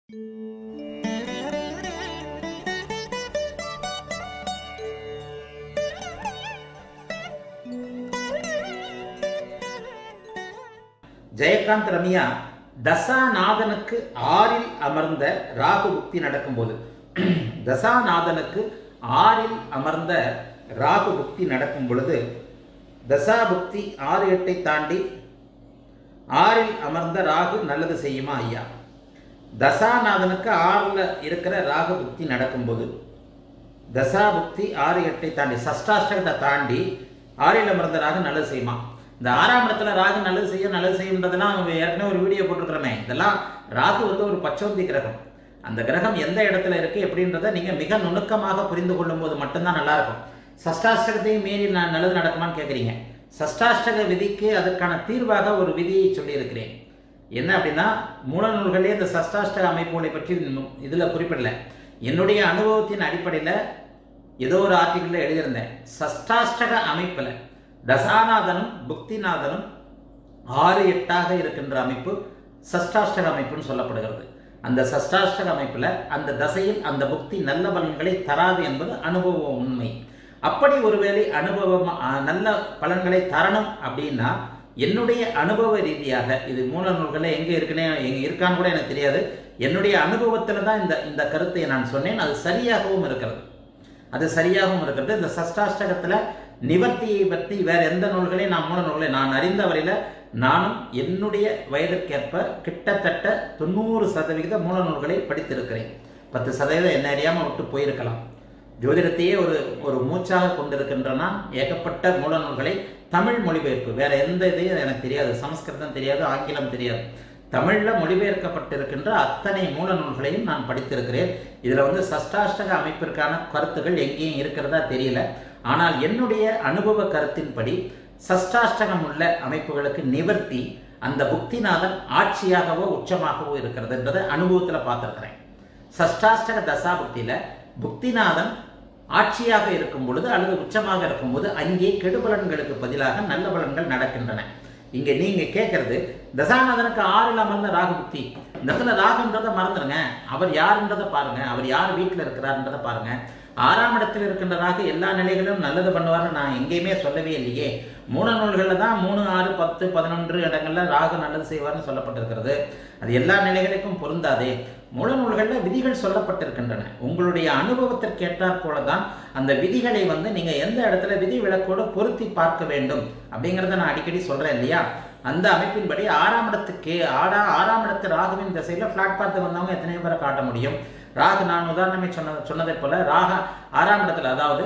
ஜெயகாந்த் ரம்யா தசாநாதனுக்கு ஆறில் அமர்ந்த ராகு புக்தி நடக்கும்போது தசாநாதனுக்கு ஆறில் அமர்ந்த ராகு புக்தி நடக்கும் பொழுது தசா புக்தி ஆறு எட்டை தாண்டி ஆறில் அமர்ந்த ராகு நல்லது செய்யுமா ஐயா தசாநாதனுக்கு ஆறில் இருக்கிற ராகு புக்தி நடக்கும்போது தசா புக்தி ஆறு எட்டை தாண்டி சஷ்டாஷ்டகத்தை தாண்டி ஆறில் அமர்ந்த ராகு நல்லது செய்யுமா இந்த ஆறாம் இடத்துல ராகு நல்லது செய்யும் நல்லது செய்யுன்றதெல்லாம் நம்ம ஏற்கனவே ஒரு வீடியோ போட்டிருக்கிறோமே இதெல்லாம் ராகு வந்து ஒரு பச்சோந்தி கிரகம் அந்த கிரகம் எந்த இடத்துல இருக்கு எப்படின்றத நீங்க மிக நுணுக்கமாக புரிந்து கொள்ளும் போது மட்டும்தான் நல்லா இருக்கும் சஷ்டாஷ்டகத்தையும் மீறி நான் நல்லது நடக்குமான்னு கேட்குறீங்க சஷ்டாஷ்டக விதிக்கு அதற்கான தீர்வாக ஒரு விதியை சொல்லியிருக்கிறேன் என்ன அப்படின்னா மூல நூல்களே இந்த சஷ்டாஷ்டக அமைப்புகளை பற்றி இதில் குறிப்பிடல என்னுடைய அனுபவத்தின் அடிப்படையில் ஏதோ ஒரு ஆர்டிக்கிளில் எழுதியிருந்தேன் சஷ்டாஷ்டக அமைப்பில் தசாநாதனும் புக்திநாதனும் ஆறு எட்டாக இருக்கின்ற அமைப்பு சஷ்டாஷ்டக அமைப்புன்னு சொல்லப்படுகிறது அந்த சஷ்டாஷ்டக அமைப்பில் அந்த தசையில் அந்த புக்தி நல்ல பலன்களை தராது என்பது அனுபவ உண்மை அப்படி ஒருவேளை அனுபவம் நல்ல பலன்களை தரணும் அப்படின்னா என்னுடைய அனுபவ ரீதியாக இது மூல நூல்களில் எங்கே இருக்குன்னே எங்கே இருக்கான்னு கூட எனக்கு தெரியாது என்னுடைய அனுபவத்தில் தான் இந்த இந்த கருத்தை நான் சொன்னேன் அது சரியாகவும் இருக்கிறது அது சரியாகவும் இருக்கிறது இந்த சஷ்டாஷ்டகத்தில் நிவர்த்தியை பற்றி வேற எந்த நூல்களையும் நான் மூல நூல்களை நான் அறிந்த வரையில் நானும் என்னுடைய வயதிற்கேற்ப கிட்டத்தட்ட தொண்ணூறு சதவிகித மூல நூல்களை படித்திருக்கிறேன் பத்து சதவீதம் என்ன அறியாமல் விட்டு போயிருக்கலாம் ஜோதிடத்தையே ஒரு ஒரு மூச்சாக கொண்டிருக்கின்ற நான் ஏகப்பட்ட மூல நூல்களை தமிழ் மொழிபெயர்ப்பு வேற எந்த இதையும் எனக்கு தெரியாது சமஸ்கிருதம் தெரியாது ஆங்கிலம் தெரியாது தமிழில் மொழிபெயர்க்கப்பட்டிருக்கின்ற அத்தனை மூல நூல்களையும் நான் படித்திருக்கிறேன் இதில் வந்து சஷ்டாஷ்டக அமைப்பிற்கான கருத்துகள் எங்கேயும் இருக்கிறதா தெரியல ஆனால் என்னுடைய அனுபவ கருத்தின்படி சஷ்டாஷ்டகம் உள்ள அமைப்புகளுக்கு நிவர்த்தி அந்த புக்திநாதன் ஆட்சியாகவோ உச்சமாகவோ இருக்கிறது என்றதை அனுபவத்தில் பார்த்துருக்கிறேன் சஷ்டாஷ்டக தசா புக்தியில் புக்திநாதன் ஆட்சியாக இருக்கும் பொழுது அல்லது உச்சமாக இருக்கும்போது அங்கே கெடுபலன்களுக்கு பதிலாக நல்ல பலன்கள் நடக்கின்றன இங்க நீங்க கேட்கறது தசாநாதனுக்கு ஆறில் அமர்ந்த ராகு புக்தி இந்த இடத்துல ராகுன்றதை மறந்துடுங்க அவர் யாருன்றதை பாருங்க அவர் யார் வீட்டில் இருக்கிறார்ன்றதை பாருங்க ஆறாம் இடத்தில் இருக்கின்ற ராகு எல்லா நிலைகளிலும் நல்லது பண்ணுவார்னு நான் எங்கேயுமே சொல்லவே இல்லையே மூணு நூல்களில் தான் மூணு ஆறு பத்து பதினொன்று இடங்கள்ல ராகு நல்லது செய்வார்னு சொல்லப்பட்டிருக்கிறது அது எல்லா நிலைகளுக்கும் பொருந்தாதே மூல நூல்களில் விதிகள் சொல்லப்பட்டிருக்கின்றன உங்களுடைய அனுபவத்திற்கு ஏற்றாற் போல தான் அந்த விதிகளை வந்து நீங்க எந்த இடத்துல விதி விளக்கோடு பொருத்தி பார்க்க வேண்டும் அப்படிங்கிறத நான் அடிக்கடி சொல்றேன் இல்லையா அந்த அமைப்பின்படி ஆறாம் இடத்துக்கு ஆடா ஆறாம் இடத்து ராகுவின் திசையில பிளாட் பார்த்து வந்தவங்க எத்தனை பேரை காட்ட முடியும் ராகு நான் உதாரணமே சொன்ன சொன்னதை போல ராக ஆறாம் இடத்துல அதாவது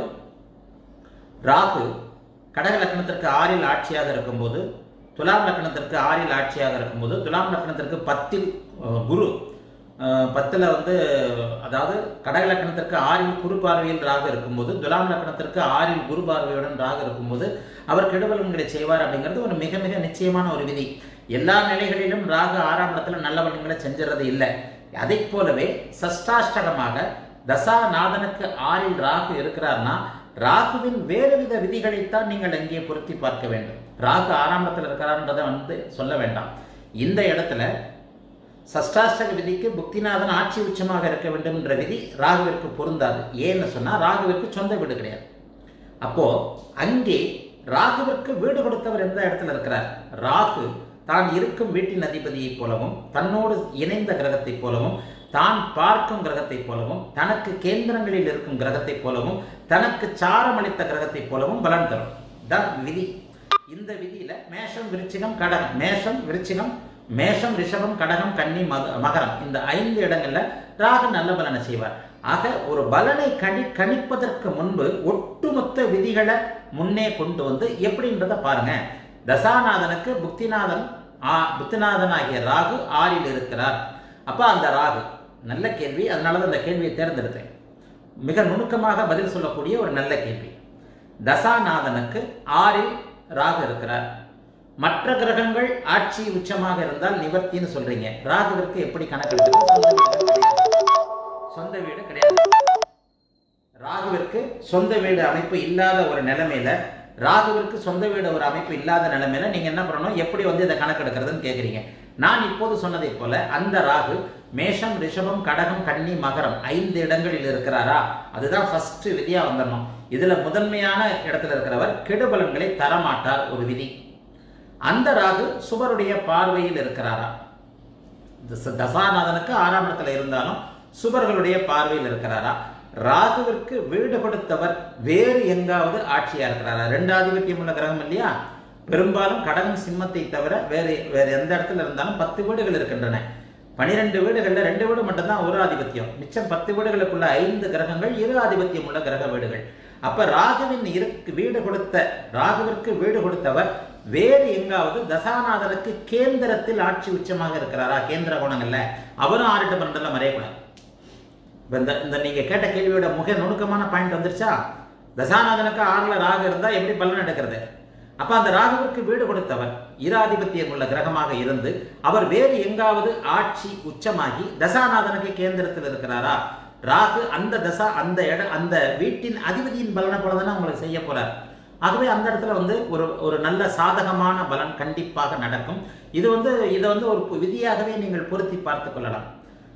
ராகு கடக லக்னத்திற்கு ஆறில் ஆட்சியாக இருக்கும்போது துலாம் லக்னத்திற்கு ஆறில் ஆட்சியாக இருக்கும்போது துலாம் லக்னத்திற்கு பத்தில் குரு பத்தில் வந்து அதாவது கடக லக்கணத்திற்கு ஆறில் குரு பார்வையில் ராக இருக்கும்போது துலாம் லக்கணத்திற்கு ஆறில் குரு பார்வையுடன் ராக இருக்கும்போது அவர் கெடுபலன்களை செய்வார் அப்படிங்கிறது ஒரு மிக மிக நிச்சயமான ஒரு விதி எல்லா நிலைகளிலும் ராகு ஆறாம் இடத்துல நல்ல பலன்களை செஞ்சுறது இல்லை அதை போலவே சஷ்டாஷ்டகமாக தசாநாதனுக்கு ஆறில் ராகு இருக்கிறார்னா ராகுவின் வேறு வித விதிகளைத்தான் நீங்கள் அங்கே பொருத்தி பார்க்க வேண்டும் ராகு ஆறாம் இடத்துல இருக்கிறார்ன்றதை வந்து சொல்ல வேண்டாம் இந்த இடத்துல சஷ்டாஷ்டக விதிக்கு புக்திநாதன் ஆட்சி உச்சமாக இருக்க வேண்டும் என்ற விதி ராகுவிற்கு பொருந்தாது ஏன்னு சொன்னா ராகுவிற்கு சொந்த வீடு கிடையாது அப்போ அங்கே ராகுவிற்கு வீடு கொடுத்தவர் எந்த இடத்துல இருக்கிறார் ராகு தான் இருக்கும் வீட்டின் அதிபதியைப் போலவும் தன்னோடு இணைந்த கிரகத்தைப் போலவும் தான் பார்க்கும் கிரகத்தைப் போலவும் தனக்கு கேந்திரங்களில் இருக்கும் கிரகத்தைப் போலவும் தனக்கு சாரமளித்த கிரகத்தைப் போலவும் பலன் தரும் தான் விதி இந்த விதியில மேஷம் விருச்சிகம் கடகம் மேஷம் விருச்சிகம் மேஷம் ரிஷபம் கடகம் கன்னி மக மகரம் இந்த ஐந்து இடங்கள்ல ராகு நல்ல பலனை செய்வார் ஆக ஒரு பலனை கணி கணிப்பதற்கு முன்பு ஒட்டுமொத்த விதிகளை முன்னே கொண்டு வந்து எப்படின்றத பாருங்க தசாநாதனுக்கு புக்திநாதன் ஆ புத்திநாதன் ஆகிய ராகு ஆறில் இருக்கிறார் அப்ப அந்த ராகு நல்ல கேள்வி அதனால தான் அந்த கேள்வியை தேர்ந்தெடுத்தேன் மிக நுணுக்கமாக பதில் சொல்லக்கூடிய ஒரு நல்ல கேள்வி தசாநாதனுக்கு ஆறில் ராகு இருக்கிறார் மற்ற கிரகங்கள் ஆட்சி உச்சமாக இருந்தால் நிவர்த்தின்னு சொல்றீங்க ராகுவிற்கு எப்படி கணக்கெடுக்கிறது சொந்த வீடு கிடையாது ராகுவிற்கு சொந்த வீடு அமைப்பு இல்லாத ஒரு நிலைமையில ராகுவிற்கு சொந்த வீடு ஒரு அமைப்பு இல்லாத நிலைமையில நீங்க என்ன பண்ணணும் எப்படி வந்து இதை கணக்கெடுக்கிறதுன்னு கேட்குறீங்க நான் இப்போது சொன்னதைப் போல அந்த ராகு மேஷம் ரிஷபம் கடகம் கன்னி மகரம் ஐந்து இடங்களில் இருக்கிறாரா அதுதான் ஃபர்ஸ்ட் விதியா வந்துடணும் இதுல முதன்மையான இடத்துல இருக்கிறவர் கெடுபலன்களை தரமாட்டார் ஒரு விதி அந்த ராகு சுபருடைய பார்வையில் இருக்கிறாரா தச- தசாநாதனுக்கு ஆறாம் இடத்துல இருந்தாலும் சுபர்களுடைய பார்வையில் இருக்கிறாரா ராகுவிற்கு வீடு கொடுத்தவர் வேறு எங்காவது ஆட்சியா இருக்கிறாரா ரெண்டு ஆதிபத்தியம் உள்ள கிரகம் இல்லையா பெரும்பாலும் கடகம் சிம்மத்தை தவிர வேறு வேறு எந்த இடத்துல இருந்தாலும் பத்து வீடுகள் இருக்கின்றன பனிரெண்டு வீடுகள்ல ரெண்டு வீடு மட்டும்தான் ஒரு ஆதிபத்தியம் மிச்சம் பத்து வீடுகளுக்குள்ள ஐந்து கிரகங்கள் இரு ஆதிபத்தியம் உள்ள கிரக வீடுகள் அப்ப ராகுவின் இருக்கு வீடு கொடுத்த ராகுவிற்கு வீடு கொடுத்தவர் வேறு எங்காவது தசாநாதனுக்கு கேந்திரத்தில் ஆட்சி உச்சமாக இருக்கிறாரா கேந்திர குணங்கள்ல அவரும் ஆறிட்டு பன்னெண்டுல மறையக்கூடாது இப்ப இந்த இந்த நீங்க கேட்ட கேள்வியோட முக நுணுக்கமான பாயிண்ட் வந்துருச்சா தசாநாதனுக்கு ஆறுல ராகு இருந்தா எப்படி பலன் எடுக்கிறது அப்ப அந்த ராகுவிற்கு வீடு கொடுத்தவர் இராதிபத்தியம் உள்ள கிரகமாக இருந்து அவர் வேறு எங்காவது ஆட்சி உச்சமாகி தசாநாதனுக்கு கேந்திரத்தில் இருக்கிறாரா ராகு அந்த தசா அந்த இட அந்த வீட்டின் அதிபதியின் பலனை போல தானே உங்களுக்கு செய்ய போறார் ஆகவே அந்த இடத்துல வந்து ஒரு ஒரு நல்ல சாதகமான பலன் கண்டிப்பாக நடக்கும் இது வந்து இதை வந்து ஒரு விதியாகவே நீங்கள் பொருத்தி பார்த்து கொள்ளலாம்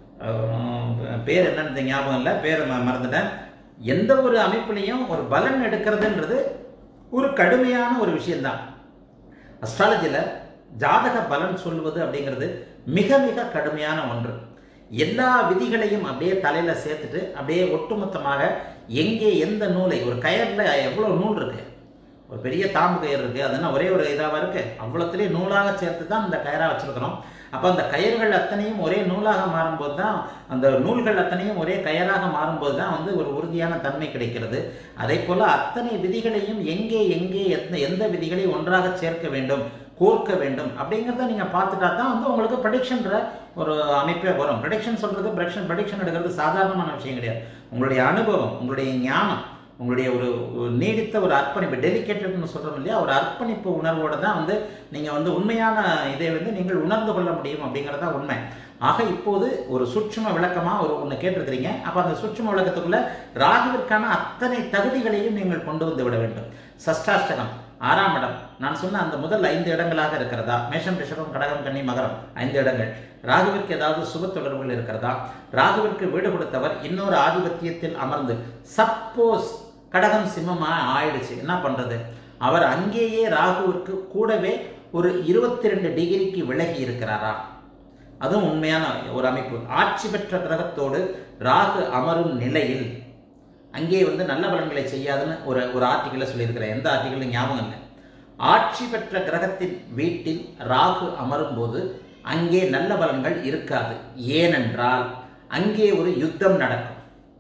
அஹ் பேர் என்னன்னு ஞாபகம் இல்லை பேர் ம- மறந்துட்டேன் எந்த ஒரு அமைப்புலையும் ஒரு பலன் எடுக்கிறதுன்றது ஒரு கடுமையான ஒரு விஷயம்தான் அஸ்ட்ராலஜியில் ஜாதக பலன் சொல்வது அப்படிங்கிறது மிக மிக கடுமையான ஒன்று எல்லா விதிகளையும் அப்படியே தலையில சேர்த்துட்டு அப்படியே ஒட்டுமொத்தமாக எங்கே எந்த நூலை ஒரு கயர்ல எவ்வளவு நூல் இருக்கு ஒரு பெரிய தாம்பு கயிறு இருக்கு அதுனா ஒரே ஒரு இதாவா இருக்கு அவ்வளோத்துலேயே நூலாக சேர்த்து தான் இந்த கயரா வச்சிருக்கிறோம் அப்போ அந்த கயிறுகள் அத்தனையும் ஒரே நூலாக மாறும்போது தான் அந்த நூல்கள் அத்தனையும் ஒரே கயராக மாறும்போது தான் வந்து ஒரு உறுதியான தன்மை கிடைக்கிறது அதே போல அத்தனை விதிகளையும் எங்கே எங்கே எந்த எந்த விதிகளை ஒன்றாக சேர்க்க வேண்டும் கோர்க்க வேண்டும் அப்படிங்கிறத நீங்கள் பார்த்துட்டா தான் வந்து உங்களுக்கு ப்ரடிக்ஷன்ற ஒரு அமைப்பே வரும் ப்ரடிக்ஷன் சொல்கிறது ப்ரடிக்ஷன் ப்ரடிக்ஷன் எடுக்கிறது சாதாரணமான விஷயம் கிடையாது உங்களுடைய அனுபவம் உங்களுடைய ஞானம் உங்களுடைய ஒரு ஒரு நீடித்த ஒரு அர்ப்பணிப்பு டெலிகேட்டட்னு சொல்கிறோம் இல்லையா ஒரு அர்ப்பணிப்பு உணர்வோடு தான் வந்து நீங்கள் வந்து உண்மையான இதை வந்து நீங்கள் உணர்ந்து கொள்ள முடியும் அப்படிங்கிறது தான் உண்மை ஆக இப்போது ஒரு சூட்சும விளக்கமாக ஒரு ஒன்று கேட்டிருக்கிறீங்க அப்போ அந்த சூட்சும விளக்கத்துக்குள்ள ராகுவிற்கான அத்தனை தகுதிகளையும் நீங்கள் கொண்டு வந்து விட வேண்டும் சஷ்டாஷ்டகம் ஆறாம் இடம் நான் சொன்ன அந்த முதல் ஐந்து இடங்களாக இருக்கிறதா மேஷம் ரிஷபம் கடகம் கன்னி மகரம் ஐந்து இடங்கள் ராகுவிற்கு ஏதாவது சுப தொடர்புகள் இருக்கிறதா ராகுவிற்கு வீடு கொடுத்தவர் இன்னொரு ஆதிபத்தியத்தில் அமர்ந்து சப்போஸ் கடகம் சிம்மமா ஆயிடுச்சு என்ன பண்றது அவர் அங்கேயே ராகுவிற்கு கூடவே ஒரு இருபத்தி ரெண்டு டிகிரிக்கு விலகி இருக்கிறாரா அதுவும் உண்மையான ஒரு அமைப்பு ஆட்சி பெற்ற கிரகத்தோடு ராகு அமரும் நிலையில் அங்கே வந்து நல்ல பலன்களை செய்யாதுன்னு ஒரு ஒரு ஆர்டிக்கலில் சொல்லியிருக்கிறேன் எந்த ஆர்டிக்கலும் ஞாபகம் இல்லை ஆட்சி பெற்ற கிரகத்தின் வீட்டில் ராகு அமரும் போது அங்கே நல்ல பலன்கள் இருக்காது ஏனென்றால் அங்கே ஒரு யுத்தம் நடக்கும்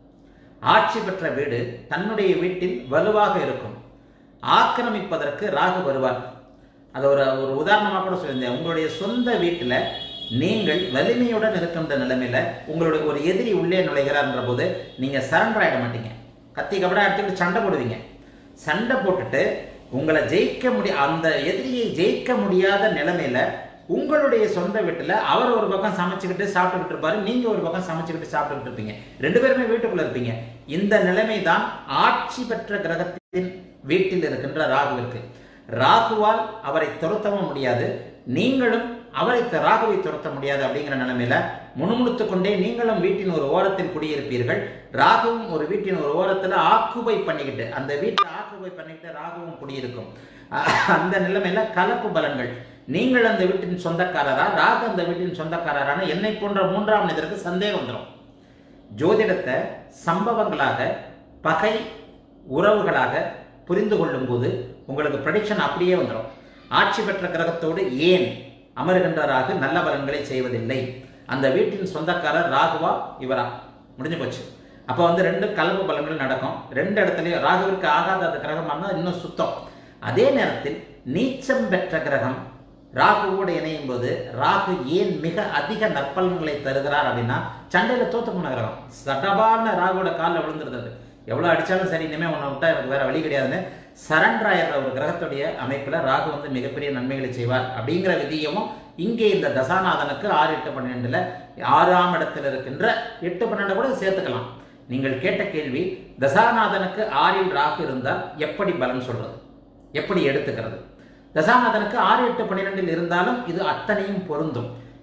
ஆட்சி பெற்ற வீடு தன்னுடைய வீட்டில் வலுவாக இருக்கும் ஆக்கிரமிப்பதற்கு ராகு வருவார் அது ஒரு ஒரு உதாரணமாக கூட சொல்லியிருந்தேன் உங்களுடைய சொந்த வீட்டில் நீங்கள் வலிமையுடன் இருக்கின்ற நிலைமையில உங்களுடைய ஒரு எதிரி உள்ளே நுழைகிறார்ன்ற போது நீங்க சரண்டர் ஆயிட மாட்டீங்க கத்தி கபடா எடுத்துக்கிட்டு சண்டை போடுவீங்க சண்டை போட்டுட்டு உங்களை ஜெயிக்க முடிய அந்த எதிரியை ஜெயிக்க முடியாத நிலைமையில உங்களுடைய சொந்த வீட்டில் அவர் ஒரு பக்கம் சமைச்சுக்கிட்டு சாப்பிட்டுக்கிட்டு இருப்பாரு நீங்க ஒரு பக்கம் சமைச்சுக்கிட்டு சாப்பிட்டுக்கிட்டு இருப்பீங்க ரெண்டு பேருமே வீட்டுக்குள்ள இருப்பீங்க இந்த நிலைமை தான் ஆட்சி பெற்ற கிரகத்தின் வீட்டில் இருக்கின்ற ராகுவிற்கு ராகுவால் அவரை துரத்தவும் முடியாது நீங்களும் அவரை த- ராகுவை துரத்த முடியாது அப்படிங்கிற நிலைமையில முணுமுணுத்து கொண்டே நீங்களும் வீட்டின் ஒரு ஓரத்தில் குடியிருப்பீர்கள் ராகுவும் ஒரு வீட்டின் ஒரு ஓரத்துல ஆக்குபை பண்ணிக்கிட்டு அந்த வீட்டை ஆக்குபை பண்ணிக்கிட்டு ராகுவும் குடியிருக்கும் அஹ் அந்த நிலைமையில கலப்பு பலன்கள் நீங்கள் அந்த வீட்டின் சொந்தக்காரரா ராகு அந்த வீட்டின் சொந்தக்காரரான என்னை போன்ற மூன்றாம் மனிதருக்கு சந்தேகம் வந்துடும் ஜோதிடத்தை சம்பவங்களாக பகை உறவுகளாக புரிந்து கொள்ளும்போது உங்களுக்கு ப்ரடிக்ஷன் அப்படியே வந்துடும் ஆட்சி பெற்ற கிரகத்தோடு ஏன் அமருகின்ற ராகு நல்ல பலன்களை செய்வதில்லை அந்த வீட்டின் சொந்தக்காரர் ராகுவா இவரா முடிஞ்சு போச்சு அப்போ வந்து ரெண்டு கலப்பு பலன்கள் நடக்கும் ரெண்டு இடத்துலையும் ராகுவிற்கு ஆகாத அந்த கிரகமாக இருந்தால் இன்னும் சுத்தம் அதே நேரத்தில் நீச்சம் பெற்ற கிரகம் ராகுவோடு இணையும் போது ராகு ஏன் மிக அதிக நற்பலன்களை தருகிறார் அப்படின்னா சண்டையில தோத்து போன கிரகம் சடபான ராகுவோட காலில் விழுந்துருந்தது எவ்வளோ அடிச்சாலும் சரி இனிமேல் உன்னை விட்டா எனக்கு வேற வழி கிடையாதுன்னு சரண்டர் ஆயிடுற ஒரு கிரகத்துடைய அமைப்பில் ராகு வந்து மிகப்பெரிய நன்மைகளை செய்வார் அப்படிங்கிற விதியமும் இங்கே இந்த தசாநாதனுக்கு ஆறு எட்டு பன்னெண்டுல ஆறாம் இடத்தில் இருக்கின்ற எட்டு பன்னெண்டு கூட சேர்த்துக்கலாம் நீங்கள் கேட்ட கேள்வி தசாநாதனுக்கு ஆறில் ராகு இருந்தால் எப்படி பலன் சொல்றது எப்படி எடுத்துக்கிறது தசாநாதனுக்கு ஆறு எட்டு பன்னிரெண்டில் இருந்தாலும் இது அத்தனையும் பொருந்தும்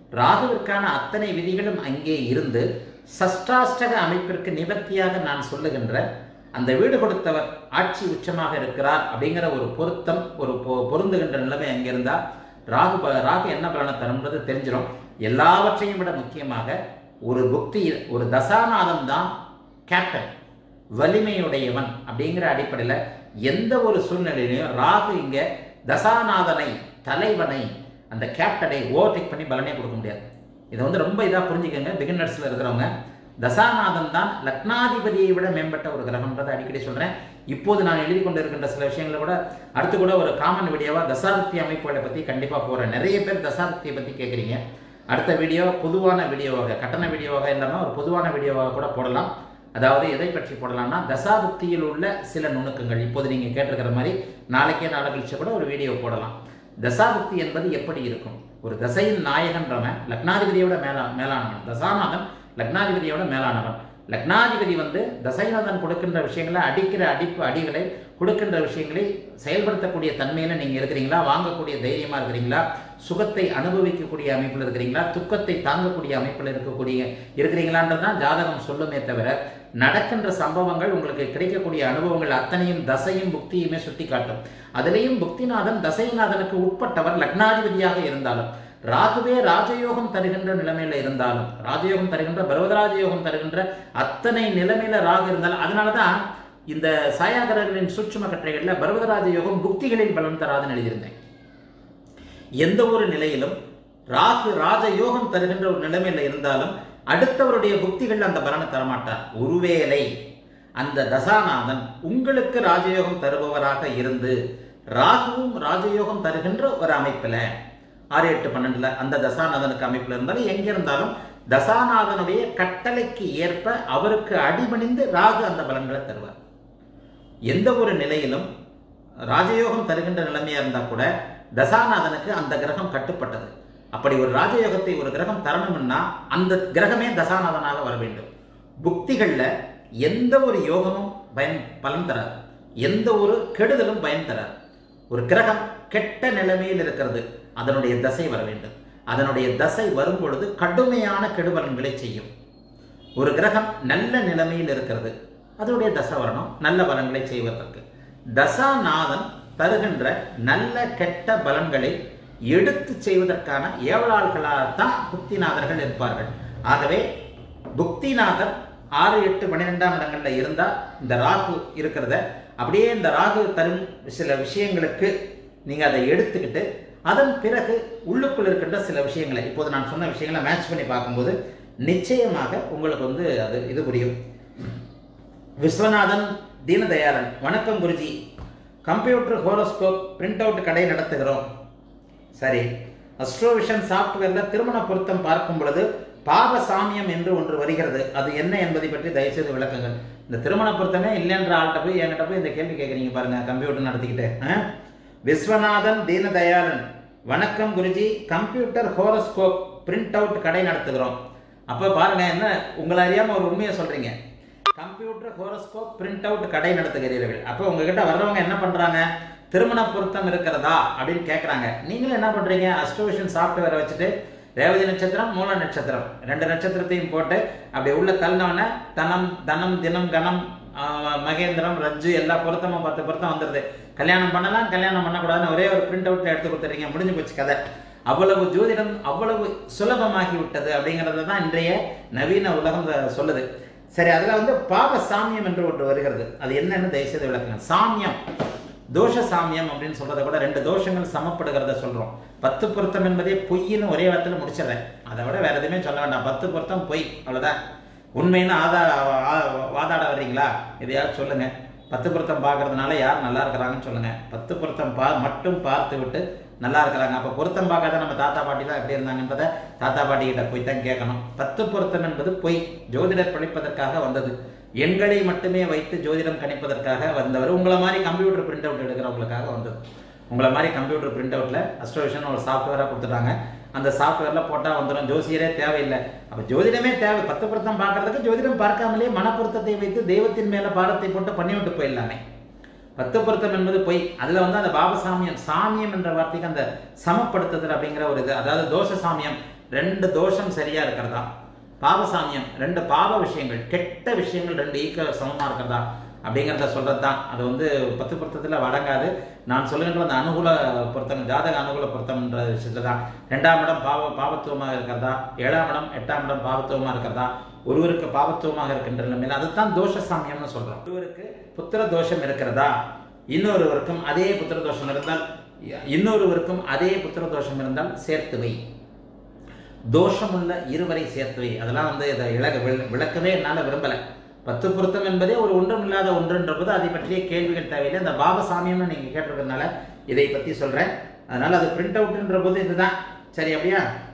ராகுவிற்கான அத்தனை விதிகளும் அங்கே இருந்து சஷ்டாஷ்டக அமைப்பிற்கு நிவர்த்தியாக நான் சொல்லுகின்ற அந்த வீடு கொடுத்தவர் ஆட்சி உச்சமாக இருக்கிறார் அப்படிங்கிற ஒரு பொருத்தம் ஒரு பொ- பொருந்துகின்ற நிலைமை அங்கே இருந்தால் ராகு ப- ராகு என்ன பலனை தரும்ன்றது தெரிஞ்சிடும் எல்லாவற்றையும் விட முக்கியமாக ஒரு புக்தி ஒரு தசாநாதம் தான் கேப்டன் வலிமையுடையவன் அப்படிங்கிற அடிப்படையில் எந்த ஒரு சூழ்நிலையிலையும் ராகு இங்க தசாநாதனை தலைவனை அந்த கேப்டனை ஓவர்டேக் பண்ணி பலனே கொடுக்க முடியாது இதை வந்து ரொம்ப இதாக புரிஞ்சுக்கங்க பிகினர்ஸில் இருக்கிறவங்க தசாநாதன் தான் லக்னாதிபதியை விட மேம்பட்ட ஒரு கிரகம்ன்றதை அடிக்கடி சொல்கிறேன் இப்போது நான் எழுதி கொண்டு இருக்கின்ற சில விஷயங்களை கூட அடுத்து கூட ஒரு காமன் வீடியோவாக தசாபக்தி அமைப்புகளை பற்றி கண்டிப்பாக போகிறேன் நிறைய பேர் தசாபக்தியை பற்றி கேட்குறீங்க அடுத்த வீடியோ பொதுவான வீடியோவாக கட்டண வீடியோவாக இல்லாமல் ஒரு பொதுவான வீடியோவாக கூட போடலாம் அதாவது எதை பற்றி போடலாம்னா தசாபுக்தியில் உள்ள சில நுணுக்கங்கள் இப்போது நீங்கள் கேட்டிருக்கிற மாதிரி நாளைக்கே நாளை கழிச்சு கூட ஒரு வீடியோ போடலாம் தசாபுக்தி என்பது எப்படி இருக்கும் ஒரு தசையின் நாயகன்றவன் லக்னாதிபதியோட மேலா மேலானவன் தசாநாதன் லக்னாதிபதியோட மேலானவன் லக்னாதிபதி வந்து தசைநாதன் கொடுக்கின்ற விஷயங்களை அடிக்கிற அடிப்பு அடிகளை கொடுக்கின்ற விஷயங்களை செயல்படுத்தக்கூடிய தன்மையில நீங்க இருக்கிறீங்களா வாங்கக்கூடிய தைரியமா இருக்கிறீங்களா சுகத்தை அனுபவிக்கக்கூடிய அமைப்பில் இருக்கிறீங்களா துக்கத்தை தாங்கக்கூடிய அமைப்பில் இருக்கக்கூடிய இருக்கிறீங்களான்றதான் ஜாதகம் சொல்லுமே தவிர நடக்கின்ற சம்பவங்கள் உங்களுக்கு கிடைக்கக்கூடிய அனுபவங்கள் அத்தனையும் தசையும் புக்தியுமே சுட்டி காட்டும் அதிலேயும் புக்திநாதன் தசைநாதனுக்கு உட்பட்டவர் லக்னாதிபதியாக இருந்தாலும் ராகுவே ராஜயோகம் தருகின்ற நிலைமையில இருந்தாலும் ராஜயோகம் தருகின்ற பர்வதராஜயோகம் தருகின்ற அத்தனை நிலைமையில ராகு இருந்தாலும் அதனாலதான் இந்த சாயாகரர்களின் சூட்சும கற்றைகள்ல பர்வதராஜ யோகம் புக்திகளில் பலன் தராதுன்னு எழுதியிருந்தேன் எந்த ஒரு நிலையிலும் ராகு ராஜயோகம் தருகின்ற ஒரு நிலைமையில இருந்தாலும் அடுத்தவருடைய புக்திகள் அந்த பலனை தரமாட்டார் ஒருவேளை அந்த தசாநாதன் உங்களுக்கு ராஜயோகம் தருபவராக இருந்து ராகுவும் ராஜயோகம் தருகின்ற ஒரு அமைப்புல ஆறு எட்டு பன்னெண்டுல அந்த தசாநாதனுக்கு அமைப்புல இருந்தாலும் எங்க இருந்தாலும் தசாநாதனுடைய கட்டளைக்கு ஏற்ப அவருக்கு அடிபணிந்து ராகு அந்த பலன்களை தருவார் எந்த ஒரு நிலையிலும் ராஜயோகம் தருகின்ற நிலைமையா இருந்தா கூட தசாநாதனுக்கு அந்த கிரகம் கட்டுப்பட்டது அப்படி ஒரு ராஜயோகத்தை ஒரு கிரகம் தரணும்னா அந்த கிரகமே தசாநாதனாக வர வேண்டும் புக்திகள்ல எந்த ஒரு யோகமும் பயன் பலன் தராது எந்த ஒரு கெடுதலும் பயன் தராது ஒரு கிரகம் கெட்ட நிலைமையில் இருக்கிறது அதனுடைய தசை வர வேண்டும் அதனுடைய தசை வரும் பொழுது கடுமையான கெடுபலன்களை செய்யும் ஒரு கிரகம் நல்ல நிலைமையில் இருக்கிறது அதனுடைய தசை வரணும் நல்ல பலன்களை செய்வதற்கு தசாநாதன் தருகின்ற நல்ல கெட்ட பலன்களை எடுத்து செய்வதற்கான ஏவலாள்களாகத்தான் புக்திநாதர்கள் இருப்பார்கள் ஆகவே புக்திநாதர் ஆறு எட்டு பன்னிரெண்டாம் இடங்கள்ல இருந்தா இந்த ராகு இருக்கிறத அப்படியே இந்த ராகு தரும் சில விஷயங்களுக்கு நீங்க அதை எடுத்துக்கிட்டு அதன் பிறகு உள்ளுக்குள் இருக்கின்ற சில விஷயங்களை இப்போது நான் சொன்ன விஷயங்களை மேட்ச் பண்ணி பார்க்கும்போது நிச்சயமாக உங்களுக்கு வந்து அது இது புரியும் விஸ்வநாதன் தீனதயாளன் வணக்கம் Guruji computer horoscope print out கடை நடத்துகிறோம் சரி அஸ்ட்ரோவிஷன் சாஃப்ட்வேர்ல திருமண பொருத்தம் பார்க்கும் பொழுது பாவ சாமியம் என்று ஒன்று வருகிறது அது என்ன என்பதை பற்றி தயவுசெய்து விளக்குங்கள் இந்த திருமண பொருத்தமே இல்லைன்ற ஆள்கிட்ட போய் என்கிட்ட போய் இந்த கேள்வி கேட்குறீங்க பாருங்க கம்ப்யூட்டர் நடத்திக்கிட்டு ஆ? விஸ்வநாதன் தீனதயாளன் வணக்கம் Guruji computer horoscope print out கடை நடத்துகிறோம் அப்போ பாருங்க என்ன உங்களை அறியாம ஒரு உண்மையை சொல்றீங்க கம்ப்யூட்டர் ஹோரோஸ்கோப் பிரிண்ட் அவுட் கடை நடத்துகிறீர்கள் அப்போ உங்ககிட்ட வர்றவங்க என்ன பண்றாங்க திருமண பொருத்தம் இருக்கிறதா அப்படின்னு கேட்குறாங்க நீங்களும் என்ன பண்றீங்க அஸ்ட்ரோவிஷன் சாஃப்ட்வேரை வச்சுட்டு ரேவதி நட்சத்திரம் மூல நட்சத்திரம் ரெண்டு நட்சத்திரத்தையும் போட்டு அப்படி உள்ள தள்ளினவன தனம் தனம் தினம் கணம் ஆஹ், மகேந்திரம் ரஜ்ஜு எல்லா பொருத்தமும் பத்து பொருத்தம் வந்துடுது கல்யாணம் பண்ணலாம் கல்யாணம் பண்ணக்கூடாதுன்னு ஒரே ஒரு பிரிண்ட் அவுட்ல எடுத்து கொடுத்துறீங்க முடிஞ்சு போச்சு கதை அவ்வளவு ஜோதிடம் அவ்வளவு சுலபமாகி விட்டது அப்படிங்கிறத தான் இன்றைய நவீன உலகம் சொல்லுது சரி அதுல வந்து பாவ சாமியம் என்று ஒன்று வருகிறது அது என்னன்னு தயவுசெய்து விளக்குங்க சாமியம் தோஷ சாமியம் அப்படின்னு சொல்றதை கூட ரெண்டு தோஷங்கள் சமப்படுகிறத சொல்றோம் பத்து பொருத்தம் என்பதே பொய்ன்னு ஒரே வார்த்தையில முடிச்சிடுறேன் அதை விட வேற எதுவுமே சொல்ல வேண்டாம் பத்து பொருத்தம் பொய் அவ்வளவுதான் உண்மைன்னு ஆதா ஆ- வாதாட வர்றீங்களா எதையாவது சொல்லுங்க பத்து பொருத்தம் பார்க்கறதுனால யார் நல்லா இருக்கிறாங்கன்னு சொல்லுங்க பத்து பொருத்தம் பா மட்டும் பார்த்து விட்டு நல்லா இருக்கிறாங்க அப்போ பொருத்தம் பார்க்காத நம்ம தாத்தா பாட்டிலாம் எப்படி இருந்தாங்கன்றதை தாத்தா பாட்டி கிட்ட போய் தான் கேட்கணும் பத்து பொருத்தம் என்பது பொய் ஜோதிடர் படிப்பதற்காக வந்தது எண்களை மட்டுமே வைத்து ஜோதிடம் கணிப்பதற்காக வந்தவர் உங்களை மாதிரி கம்ப்யூட்டர் பிரிண்ட் அவுட் எடுக்கிறவங்களுக்காக வந்தது உங்களை மாதிரி கம்ப்யூட்டர் பிரிண்ட் அவுட்ல அஸ்ட்ரோவிஷன் ஒரு சாஃப்ட்வேராக கொடுத்துட்டாங்க அந்த சாஃப்ட்வேர்ல போட்டால் வந்துடும் ஜோசியரே தேவையில்லை அப்போ ஜோதிடமே தேவை பத்து பொருத்தம் பார்க்கறதுக்கு ஜோதிடம் பார்க்காமலே மனப்பொருத்தத்தை வைத்து தெய்வத்தின் மேல பாரத்தை போட்டு பண்ணி விட்டு போயிடலாமே பத்து பொருத்தம் என்பது பொய் அதுல வந்து அந்த பாபசாமியம் சாமியம் என்ற வார்த்தைக்கு அந்த சமப்படுத்துதல் அப்படிங்கிற ஒரு இது அதாவது தோஷ சாமியம் ரெண்டு தோஷம் சரியா இருக்கிறதா பாவசாமியம் ரெண்டு பாவ விஷயங்கள் கெட்ட விஷயங்கள் ரெண்டு ஈக்க சமமா இருக்கிறதா அப்படிங்கிறத சொல்றது தான் அது வந்து பத்து பொருத்தத்தில் அடங்காது நான் சொல்லுகின்ற அந்த அனுகூல பொருத்தம் ஜாதக அனுகூல பொருத்தம்ன்ற விஷயத்துல தான் ரெண்டாம் இடம் பாவ பாவத்துவமாக இருக்கிறதா ஏழாம் இடம் எட்டாம் இடம் பாவத்துவமாக இருக்கிறதா ஒருவருக்கு பாவத்துவமாக இருக்கின்ற நிலைமையில் அதுதான் தோஷ சாமியம்னு சொல்றோம் ஒருவருக்கு புத்திர தோஷம் இருக்கிறதா இன்னொருவருக்கும் அதே புத்திர தோஷம் இருந்தால் இன்னொருவருக்கும் அதே புத்திர தோஷம் இருந்தால் சேர்த்து வை தோஷமுள்ள இருவரை சேர்த்து வை அதெல்லாம் வந்து இதை இழக விள- விளக்கவே என்னால் விரும்பலை பத்து பொருத்தம் என்பதே ஒரு ஒன்றும் இல்லாத ஒன்றுன்றபோது அதை பற்றிய கேள்விகள் தேவையில்லை இந்த பாபசாமியம்னு நீங்கள் கேட்டிருக்கிறதுனால இதை பற்றி சொல்கிறேன் அதனால் அது பிரிண்ட் அவுட்ன்ற போது இதுதான் சரி அப்படியா